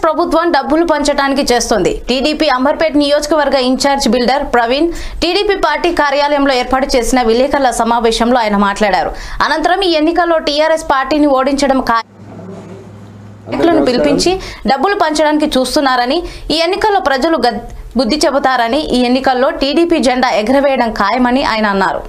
ప్రభుత్వం డబ్బులు పంచడానికి చేస్తోంది టీడీపీ అంబర్పేట్ నియోజకవర్గ in-charge builder Praveen TDP party కార్యాలయంలో ఏర్పాటు చేసిన విలేకరుల సమావేశంలో ఆయన మాట్లాడారు అనంతరం ఈ ఎన్నికల్లో టీఆర్ఎస్ పార్టీని ఓడించడం ఖాయం నాయకులను పిలిపించి డబ్బులు పంచడానికి చూస్తున్నారని ఈ ఎన్నికల్లో ప్రజలు గద్- బుద్ధి చెబుతారని ఈ ఎన్నికల్లో టీడీపీ జెండా ఎగరవేయడం ఖాయమని ఆయన అన్నారు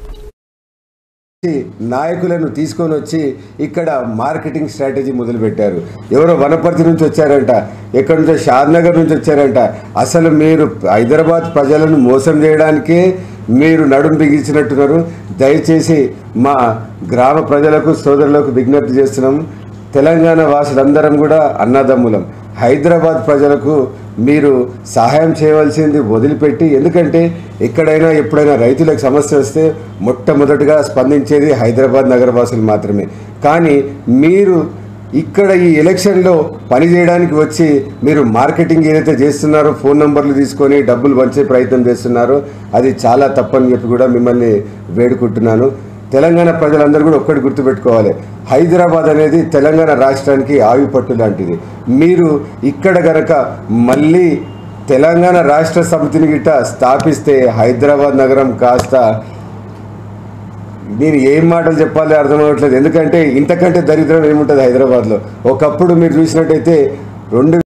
నాయకులను తీసుకొని వచ్చి ఇక్కడ మార్కెటింగ్ స్ట్రాటజీ మొదలుపెట్టారు ఎవరో వనపర్తి నుంచి వచ్చారంట ఎక్కడి నుంచో షాద్నగర్ నుంచి వచ్చారంట అసలు మీరు హైదరాబాద్ ప్రజలను మోసం చేయడానికే మీరు నడుం బిగించినట్టున్నారు దయచేసి మా గ్రామ ప్రజలకు సోదరులకు విజ్ఞప్తి చేస్తున్నాం తెలంగాణ వాసులందరం కూడా అన్నదమ్ములం హైదరాబాద్ ప్రజలకు మీరు సహాయం చేయవలసింది వదిలిపెట్టి ఎందుకంటే ఎక్కడైనా ఎప్పుడైనా రైతులకు సమస్య వస్తే మొట్టమొదటిగా స్పందించేది హైదరాబాద్ నగరవాసులు మాత్రమే కానీ మీరు ఇక్కడ ఈ ఎలక్షన్లో పని చేయడానికి వచ్చి మీరు మార్కెటింగ్ ఏదైతే చేస్తున్నారో ఫోన్ నంబర్లు తీసుకొని డబ్బులు పంచే ప్రయత్నం చేస్తున్నారో అది చాలా తప్పని చెప్పి కూడా మిమ్మల్ని వేడుకుంటున్నాను తెలంగాణ ప్రజలందరూ కూడా ఒక్కటి గుర్తుపెట్టుకోవాలి హైదరాబాద్ అనేది తెలంగాణ రాష్ట్రానికి ఆయుపట్టు లాంటిది మీరు ఇక్కడ గనక మళ్ళీ తెలంగాణ రాష్ట్ర సమితిని గిట్ట స్థాపిస్తే హైదరాబాద్ నగరం కాస్త నేను ఏం మాటలు చెప్పాలి అర్థం అవ్వట్లేదు ఎందుకంటే ఇంతకంటే దరిద్రం ఏముంటుంది హైదరాబాద్లో ఒకప్పుడు మీరు చూసినట్టయితే రెండు